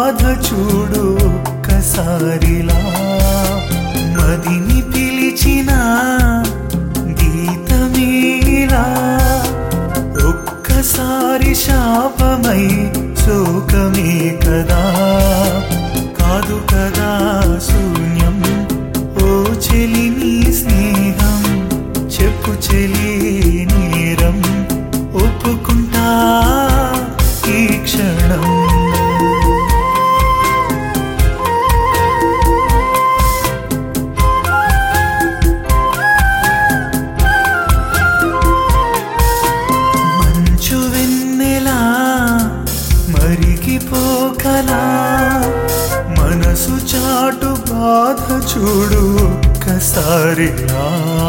బాధ చూడు ఒక్కసారిలా మదిని పిలిచిన గీతమీలా ఒక్కసారి శాపమై శోకమే కదా కాదు కదా శూన్యం ఓ చెలి నీ స్నేహం చెప్పు చెలి నేరం ఒప్పుకుంటా ఈ క్షణం మంచు వెన్నెలా మరిగిపోకలా మనసు చాటు బాధ చూడు ఒక్కసారిలా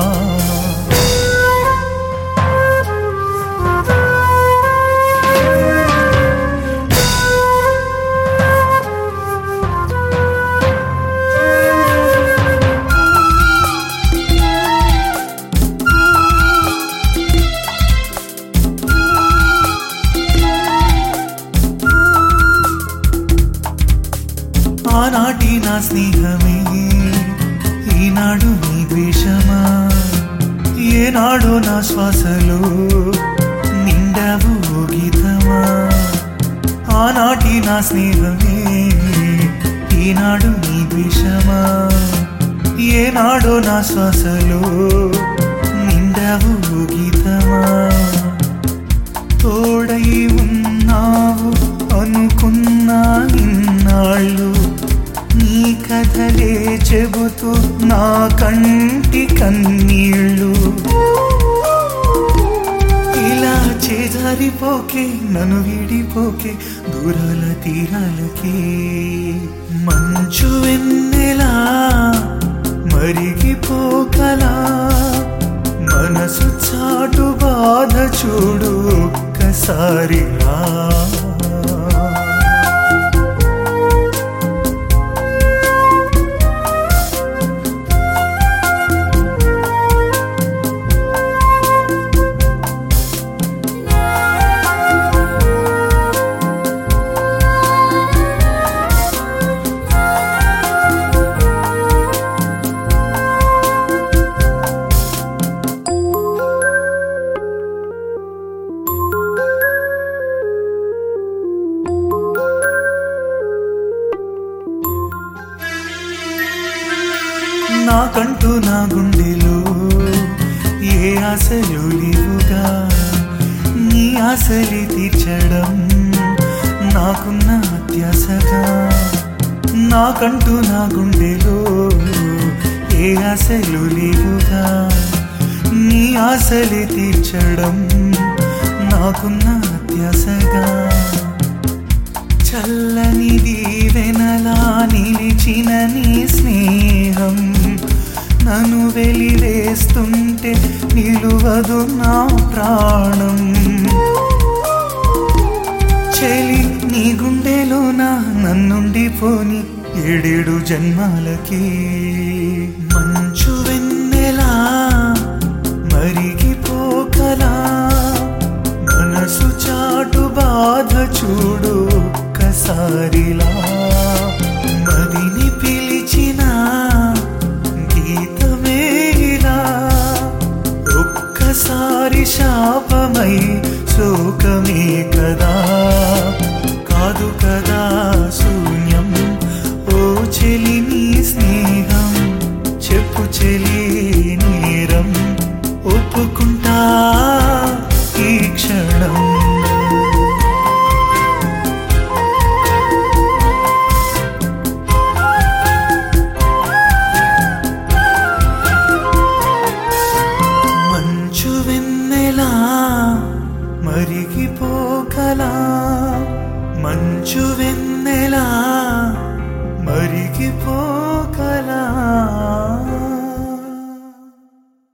ఆనాటి నా స్నేహమే ఈనాడు నీ ద్వేషమా ఏనాడు నా శ్వాసలో నిండావు ఓ గీతమా ఆనాటి నా స్నేహమే ఈనాడు నీ ద్వేషమా ఏనాడు నా శ్వాసలో నిండావు ఓ గీతమా తోడై ఉన్నావు అనుకున్నా ఇన్నాళ్ళు నీ కథలే చెబుతూ నా కంటి కన్నీళ్ళు ఇలా చేజారిపోకే నన్ను వీడిపోకే దూరాల తీరాలకే మంచు వెన్నెలా మరిగిపోకలా మనసు చాటు బాధ చూడు ఒక్కసారిలా నాకంటూ నా గుండెలో ఏ ఆశలు లేవుగా నీ ఆశలి తీర్చడం నాకున్న అత్యాసగా నాకంటూ నా గుండెలో ఏ ఆశలు లేవుగా నీ ఆశలి తీర్చడం నాకున్న అత్యాసగా చల్లని దీవెనలా నిలిచిన నీ స్నేహం నన్ను వెలివేస్తుంటే నిలువదు నా ప్రాణం చెలి నీ గుండెలోన నన్నుండి పోని ఏడేడు జన్మాలకి మంచు వెన్నెలా మరిగిపోకలా మనసు చాటు బాధ చూడు ఒక్కసారిలా మదిని పిలిచిన గీతమేలా ఒక్కసారి శాపమై శోకమే కదా కాదు కదా శూన్యం ఓ చెలి నీ స్నేహం చెప్పు చెలి నేరం ఒప్పుకుంటా ఈ క్షణం మంచు వెన్నెలా మరిగిపోకలా మంచు వెన్నెలా